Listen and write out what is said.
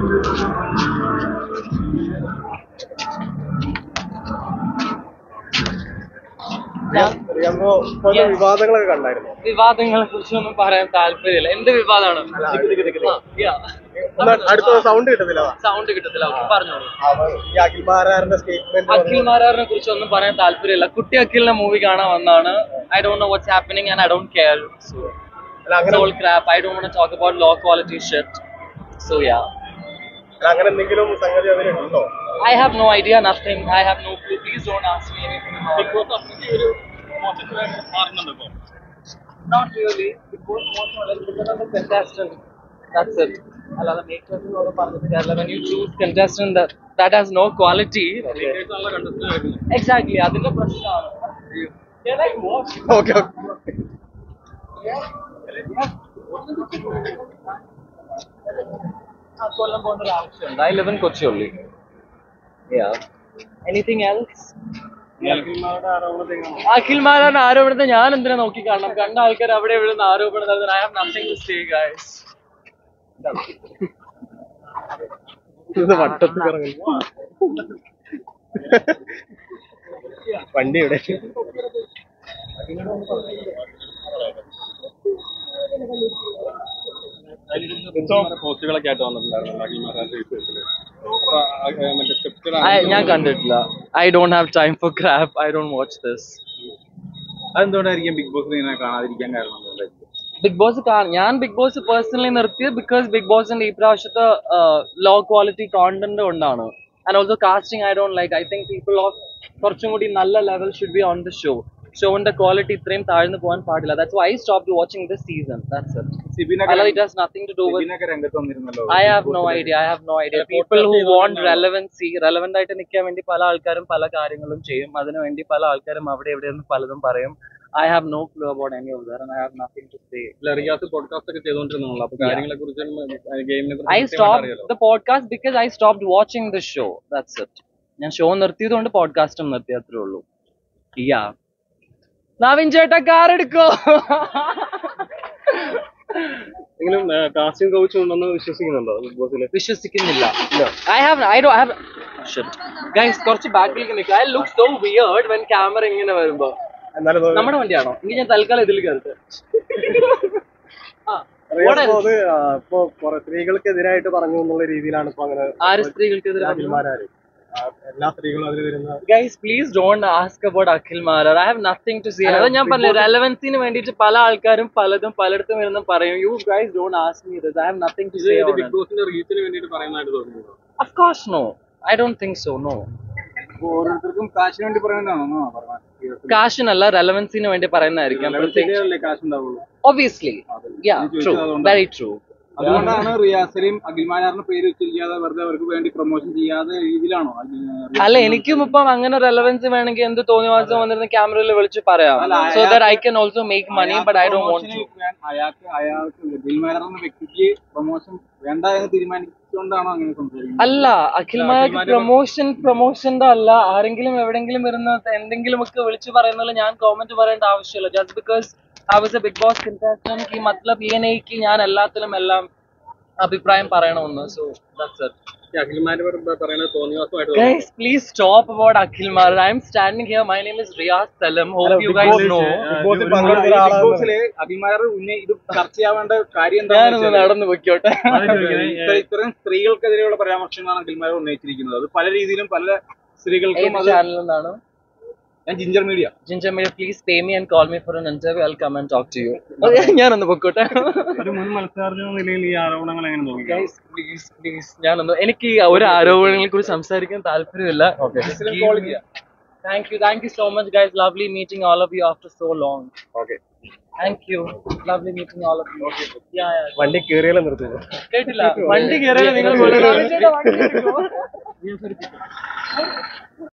Riyan bro ഇപ്പോഴത്തെ വിവാദങ്ങളൊക്കെ കണ്ടായിരുന്നു വിവാദങ്ങളെ കുറിച്ചൊന്നും പറയാൻ താല്പര്യമില്ല എന്ത് വിവാദമാണ് അടുത്ത സൗണ്ട് കിട്ടുന്നില്ല അതാ. സൗണ്ട് കിട്ടത്തില്ല ഓക്കേ, പറഞ്ഞോളൂ അപ്പൊ ഈ അഖിൽ മാരാറിന്റെ സ്റ്റേറ്റ്മെന്റ് അഖിൽ മാരാറിനെ കുറിച്ച് ഒന്നും പറയാൻ താല്പര്യമില്ല കുട്ടി അഖിലിന്റെ മൂവി കാണാൻ വന്നാണ് I don't know what's happening and I don't care so അങ്ങനെ all crap I don't want talk about low quality shirt so yeah അങ്ങനെ എന്തെങ്കിലും സംഗതി അതിലുണ്ടോ I have no idea, nothing. I have no clue. Please don't ask me anything about it. Not really. Because most of it because of the contestant. That's it. അല്ലാതെ makers എന്നൊക്കെ പറഞ്ഞിട്ട് കാര്യമില്ല. When you choose contestant that, that has no quality. Exactly. അതിന്റെ പ്രശ്നമാണ്. They're like what? Okay ആ, കൊല്ലം പോകേണ്ട ഒരു ആവശ്യമുണ്ട്. I live in Kochi only. Yeah. Anything else? അഖിൽമാരാണ് ആരോപണത്തെ ഞാൻ എന്തിനാ നോക്കി കാണണം കണ്ട ആൾക്കാർ അവിടെ ഇവിടെ നിന്ന് ആരോപണം നടത്തുന്നത് I have nothing to say guys ഇത് വട്ടത്ത് കറങ്ങുന്നു വണ്ടി ഇവിടെ പോസ്റ്റുകളൊക്കെ ആയിട്ട് വന്നിട്ടുണ്ടായിരുന്നു അഖിൽമാരാന്റെ വിഷയത്തില് അപ്പൊ ആ, ആ, മറ്റേ സ്ക്രിപ്റ്റഡ് ഞാൻ കണ്ടിട്ടില്ല I don't have time for crap I don't watch this അതെന്തുകൊണ്ടായിരിക്കും ബിഗ് ബോസ് ഇങ്ങനെ കാണാതിരിക്കാൻ കാരണം എന്തായിരിക്കും ബിഗ് ബോസ് ഞാൻ ബിഗ് ബോസ് പേഴ്സണലി നിർത്തിയത് ബിക്കോസ് ബിഗ് ബോസിന്റെ ഈ പ്രാവശ്യത്തെ ലോ ക്വാളിറ്റി കോണ്ടന്റ് കൊണ്ടാണ് and also casting I don't like I think people of കുറച്ചും കൂടി നല്ല level should be on the show ഷോന്റെ ക്വാളിറ്റി ഇത്രയും താഴ്ന്നു പോകാൻ പാടില്ല that's why stop watching this season that's it സിബിനൊക്കെ അല്ലാതെ it has nothing to do with സിബിനൊക്കെ രംഗത്ത് വന്നിരുന്നല്ലോ I have no idea. I have no idea. People who want relevancy, relevant ആയിട്ട് നിൽക്കാൻ വേണ്ടി പല ആൾക്കാരും പല കാര്യങ്ങളും ചെയ്യും അതിനു വേണ്ടി പല ആൾക്കാരും അവിടെ ഇവിടെ നിന്ന് പലതും പറയും I have no clue about any of there I have nothing to say Riyas podcast ഒക്കെ ചെയ്തോണ്ടിരുന്നല്ലോ അപ്പൊ കാര്യങ്ങളെ കുറിച്ചും ഗെയിമിനെ I stop the podcast because I stop watching the show that's it ഞാൻ ഷോ നിർത്തിയതുകൊണ്ട് പോഡ്കാസ്റ്റും നിർത്തി അത്രേ ഉള്ളൂ യാ നവീൻ ചേട്ടാ കാർ എടുക്കോ എങ്കിലും കാസ്റ്റിംഗ് കോച്ച് ഉണ്ടെന്ന് വിശ്വസിക്കുന്നുണ്ടോ ബിഗ് ബോസിൽ വിശ്വസിക്കുന്നില്ല I have I do have guys കുറച്ച് ബാക്കിലേക്ക് നിൽക്കുക I look so weird when camera ഇങ്ങനെ വരുമ്പോ എന്നാലും തോന്നുന്നു നമ്മുടെ വണ്ടിയാണോ എങ്കിൽ ഞാൻ തൽക്കാലം ഇതിൽ കയറട്ടെ ആ, റിയാസ് what ബ്രോ else? അത് ആ, ഇപ്പൊ കുറെ സ്ത്രീകൾക്കെതിരായിട്ട് പറഞ്ഞു എന്നുള്ള രീതിയിലാണ് ഇപ്പൊ അങ്ങനെ ആര് സ്ത്രീകൾക്കെതിരെ അഖിൽമാരാര് ആ, എല്ലാ സ്ത്രീകളും അതിൽ വരുന്ന guys please don't ask about Akhil Marar I have nothing to see അത് ഞാൻ പറഞ്ഞു റെലവൻസിന് വേണ്ടിയിട്ട് പല ആൾക്കാരും പലതും പലയിടത്തും വരുന്ന പറയും you guys don't ask me this I have nothing to say Bigg ബോസിന്റെ റീച്ചിന് വേണ്ടിയിട്ട് പറയുന്നതായിട്ട് തോന്നുന്നു of course no I don't think so no ഓരോരുത്തർക്കും കാശിന് വേണ്ടി പറയുന്നതാണോ പറഞ്ഞത് കാശിനല്ല റെലവൻസിന് വേണ്ടി പറയുന്നതായിരിക്കും പ്രത്യേകിച്ച് അല്ലേ കാശ് ഉണ്ടാവുള്ളൂ obviously yeah true very true അതുകൊണ്ടാണ് റിയാസിലെയും അഖിൽമാരാറിന്റെ പേര് വെച്ചിരിക്കാതെ വെറുതെ അവർക്ക് വേണ്ടി പ്രൊമോഷൻ ചെയ്യാതെ രീതിയിലാണോ അല്ല എനിക്കും ഇപ്പം അങ്ങനെ റെലവൻസ് വേണമെങ്കിൽ എന്ത് തോന്നിയ മാസം വന്നിരുന്ന ക്യാമറയിൽ വിളിച്ച് പറയാം so that I can also make money but I don't want to അയാൾക്ക് അയാൾക്ക് അഖിൽമാരാർ എന്ന വ്യക്തിക്ക് പ്രൊമോഷൻ വേണ്ട എന്ന് തീരുമാനിച്ചുകൊണ്ടാണോ അങ്ങനെ സംസാരിക്കുന്നത് അല്ല അഖിൽമാർക്ക് പ്രൊമോഷൻ പ്രൊമോഷന്റെ അല്ല ആരെങ്കിലും എവിടെങ്കിലും വരുന്ന എന്തെങ്കിലും ഒക്കെ വിളിച്ചു പറയുന്നതിൽ ഞാൻ കോമന്റ് പറയേണ്ട ആവശ്യമില്ല just because I was a Bigg Boss contestant ഈ മത്ലബ് ഈ എനിക്ക് ഞാൻ എല്ലാത്തിലും എല്ലാം അഭിപ്രായം പറയണമെന്ന് സോ ദാറ്റ്സ് ഇറ്റ് അഖിൽമാര് പറയുന്നത് തോന്നിവാസമായിട്ട് Guys, please stop about Akhil Mar. I'm standing here. My name is Riyaz Salam. Hope you guys know. Bigg ബോസിൽ പങ്കെടുത്ത ബിഗ് ഒരാളാണ് ബോസില് അഖിൽമാർ ഉന്നയി ഇത് ചർച്ച ചെയ്യാവേണ്ട കാര്യം ഞാനൊന്ന് എന്താണെന്ന് നടന്നു പൊയ്ക്കോട്ടെ ഇത്ര- ഇത്രയും സ്ത്രീകൾക്കെതിരെയുള്ള പരാമർശങ്ങളാണ് അഖിൽമാർ ഉന്നയിച്ചിരിക്കുന്നത് അത് പല രീതിയിലും പല സ്ത്രീകൾക്കും ഏത് അത് ചാനലിൽ നിന്നാണ് ഞാൻ Ginger Media Ginger Media please pay me and call me for an interview I come and talk to you ഞാനൊന്ന് പൊക്കോട്ടെ ഒരു മുൻ മത്സരാർത്ഥി എന്ന നിലയിൽ ഈ ആരോപണങ്ങൾ എങ്ങനെ തോന്നി ഗൈസ് പ്ലീസ് പ്ലീസ് ഞാനൊന്ന് എനിക്ക് ഈ ഒരു ആരോപണങ്ങളെ കുറിച്ച് സംസാരിക്കാൻ താല്പര്യമില്ല thank you thank you so much guys lovely meeting all of you after so long okay thank you lovely meeting all of you വണ്ടി കയറിയാലും നിർത്തുന്നു കേട്ടില്ല വണ്ടി കയറിയാൽ നിങ്ങൾ